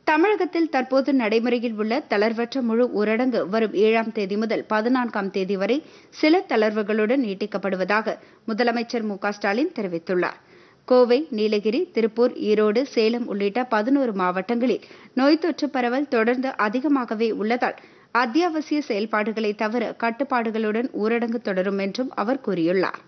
தமிழகத்தில் தற்போது நடைமுறையில் உள்ள தளர்வற்ற முழு ஊரடங்கு வரும் ஏழாம் தேதி முதல் பதினான்காம் தேதி வரை சில தளர்வுகளுடன் நீட்டிக்கப்படுவதாக முதலமைச்சர் மு க ஸ்டாலின் தெரிவித்துள்ளார் கோவை நீலகிரி திருப்பூர் ஈரோடு சேலம் உள்ளிட்ட பதினோரு மாவட்டங்களில் நோய் தொற்று பரவல் தொடர்ந்து அதிகமாகவே உள்ளதால் அத்தியாவசிய செயல்பாடுகளை தவிர கட்டுப்பாடுகளுடன் ஊரடங்கு தொடரும் என்றும் அவர் கூறியுள்ளார்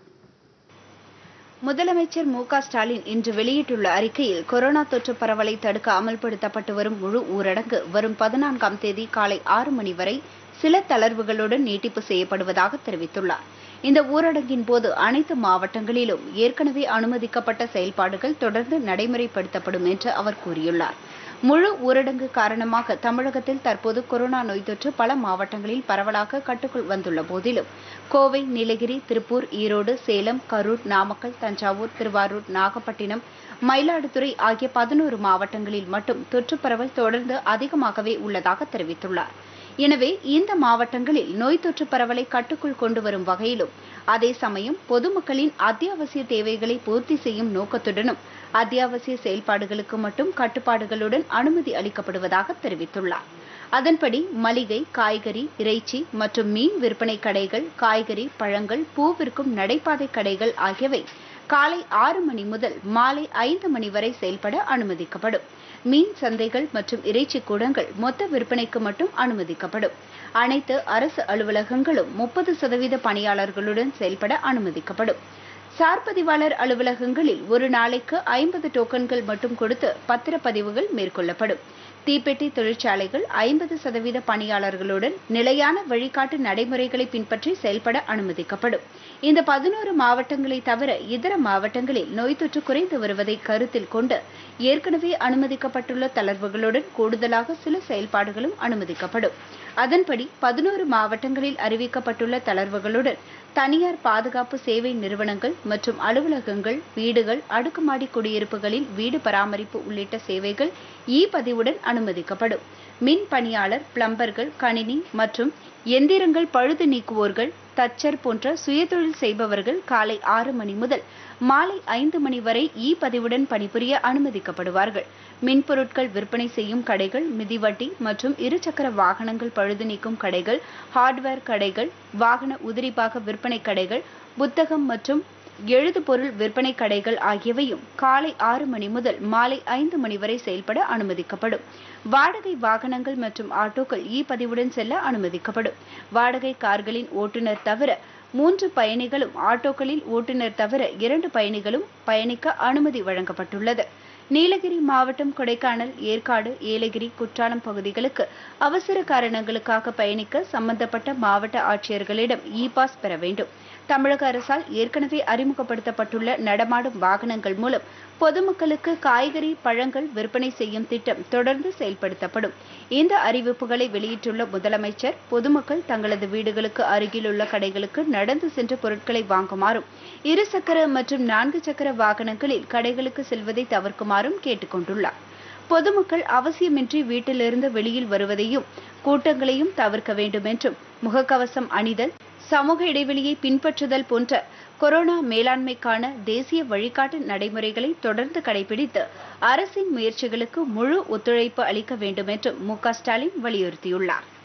முதலமைச்சர் மு க ஸ்டாலின் இன்று வெளியிட்டுள்ள அறிக்கையில் கொரோனா தொற்று பரவலை தடுக்க அமல்படுத்தப்பட்டு வரும் முழு ஊரடங்கு வரும் பதினான்காம் தேதி காலை ஆறு மணி வரை சில தளர்வுகளுடன் நீட்டிப்பு செய்யப்படுவதாக தெரிவித்துள்ளார் இந்த ஊரடங்கின் போது அனைத்து மாவட்டங்களிலும் ஏற்கனவே அனுமதிக்கப்பட்ட செயல்பாடுகள் தொடர்ந்து நடைமுறைப்படுத்தப்படும் என்று அவர் கூறியுள்ளார் முழு ஊரடங்கு காரணமாக தமிழகத்தில் தற்போது கொரோனா நோய் தொற்று பல மாவட்டங்களில் பரவலாக கட்டுக்குள் வந்துள்ள போதிலும் கோவை நீலகிரி திருப்பூர் ஈரோடு சேலம் கரூர் நாமக்கல் தஞ்சாவூர் திருவாரூர் நாகப்பட்டினம் மயிலாடுதுறை ஆகிய பதினோரு மாவட்டங்களில் மட்டும் தொற்று பரவல் தொடர்ந்து அதிகமாகவே உள்ளதாக தெரிவித்துள்ளார் எனவே இந்த மாவட்டங்களில் நோய் தொற்று பரவலை கட்டுக்குள் கொண்டு வரும் வகையிலும் அதே சமயம் பொதுமக்களின் அத்தியாவசிய தேவைகளை பூர்த்தி செய்யும் நோக்கத்துடனும் அத்தியாவசிய செயல்பாடுகளுக்கு மட்டும் கட்டுப்பாடுகளுடன் அனுமதி அளிக்கப்படுவதாக தெரிவித்துள்ளார் அதன்படி மளிகை காய்கறி இறைச்சி மற்றும் மீன் விற்பனை கடைகள் காய்கறி பழங்கள் பூ விற்கும் நடைபாதை கடைகள் ஆகியவை காலை ஆறு மணி முதல் மாலை ஐந்து மணி வரை செயல்பட அனுமதிக்கப்படும் மீன் சந்தைகள் மற்றும் இறைச்சி கூடங்கள் மொத்த விற்பனைக்கு மட்டும் அனுமதிக்கப்படும் அனைத்து அரசு அலுவலகங்களும் முப்பது சதவீத பணியாளர்களுடன் செயல்பட அனுமதிக்கப்படும் சார்பதிவாளர் அலுவலகங்களில் ஒரு நாளைக்கு ஐம்பது டோக்கன்கள் மட்டும் கொடுத்து பத்திரப்பதிவுகள் மேற்கொள்ளப்படும் தீப்பெட்டி தொழிற்சாலைகள் ஐம்பது சதவீத பணியாளர்களுடன் நிலையான வழிகாட்டு நடைமுறைகளை பின்பற்றி செயல்பட அனுமதிக்கப்படும் இந்த பதினோரு மாவட்டங்களை தவிர இதர மாவட்டங்களில் நோய் தொற்று குறைந்து வருவதை கருத்தில் கொண்டு ஏற்கனவே அனுமதிக்கப்பட்டுள்ள தளர்வுகளுடன் கூடுதலாக சில செயல்பாடுகளும் அனுமதிக்கப்படும் அதன்படி பதினோரு மாவட்டங்களில் அறிவிக்கப்பட்டுள்ள தளர்வுகளுடன் தனியார் பாதுகாப்பு சேவை நிறுவனங்கள் மற்றும் அலுவலகங்கள் வீடுகள் அடுக்குமாடி குடியிருப்புகளில் வீடு பராமரிப்பு உள்ளிட்ட சேவைகள் இ பதிவுடன் அனுமதிக்கப்படும் மின் பணியாளர் பிளம்பர்கள் கணினி மற்றும் எந்திரங்கள் பழுது நீக்குவோர்கள் தச்சர் போன்ற சுயதொழில் செய்பவர்கள் காலை ஆறு மணி முதல் மாலை ஐந்து மணி வரை இ பதிவுடன் பணிபுரிய அனுமதிக்கப்படுவார்கள் மின்பொருட்கள் விற்பனை செய்யும் கடைகள் மிதிவட்டி மற்றும் இருசக்கர வாகனங்கள் பழுது நீக்கும் கடைகள் ஹார்ட்வேர் கடைகள் வாகன உதிரிபாக விற்பனை கடைகள் புத்தகம் மற்றும் எழுது பொருள் விற்பனை கடைகள் ஆகியவையும் காலை ஆறு மணி முதல் மாலை ஐந்து மணி வரை செயல்பட அனுமதிக்கப்படும் வாடகை வாகனங்கள் மற்றும் ஆட்டோக்கள் இ பதிவுடன் செல்ல அனுமதிக்கப்படும் வாடகை கார்களின் ஓட்டுநர் தவிர மூன்று பயணிகளும் ஆட்டோக்களில் ஓட்டுநர் தவிர இரண்டு பயணிகளும் பயணிக்க அனுமதி வழங்கப்பட்டுள்ளது நீலகிரி மாவட்டம் கொடைக்கானல் ஏற்காடு ஏலகிரி குற்றாலம் பகுதிகளுக்கு அவசர காரணங்களுக்காக பயணிக்க சம்பந்தப்பட்ட மாவட்ட ஆட்சியர்களிடம் இ பாஸ் பெற வேண்டும் தமிழக அரசால் ஏற்கனவே அறிமுகப்படுத்தப்பட்டுள்ள நடமாடும் வாகனங்கள் மூலம் பொதுமக்களுக்கு காய்கறி பழங்கள் விற்பனை செய்யும் திட்டம் தொடர்ந்து செயல்படுத்தப்படும் இந்த அறிவிப்புகளை வெளியிட்டுள்ள முதலமைச்சர் பொதுமக்கள் தங்களது வீடுகளுக்கு அருகிலுள்ள கடைகளுக்கு நடந்து சென்று பொருட்களை வாங்குமாறும் இருசக்கர மற்றும் நான்கு சக்கர வாகனங்களில் கடைகளுக்கு செல்வதை தவிர்க்குமாறும் கேட்டுக்கொண்டுள்ளார் பொதுமக்கள் அவசியமின்றி வீட்டிலிருந்து வெளியில் வருவதையும் கூட்டங்களையும் தவிர்க்க வேண்டும் என்றும் முகக்கவசம் அணிதல் சமூக இடைவெளியை பின்பற்றுதல் போன்ற கொரோனா மேலாண்மைக்கான தேசிய வழிகாட்டு நடைமுறைகளை தொடர்ந்து கடைபிடித்து அரசின் முயற்சிகளுக்கு முழு ஒத்துழைப்பு அளிக்க வேண்டும் என்றும் மு க ஸ்டாலின் வலியுறுத்தியுள்ளார்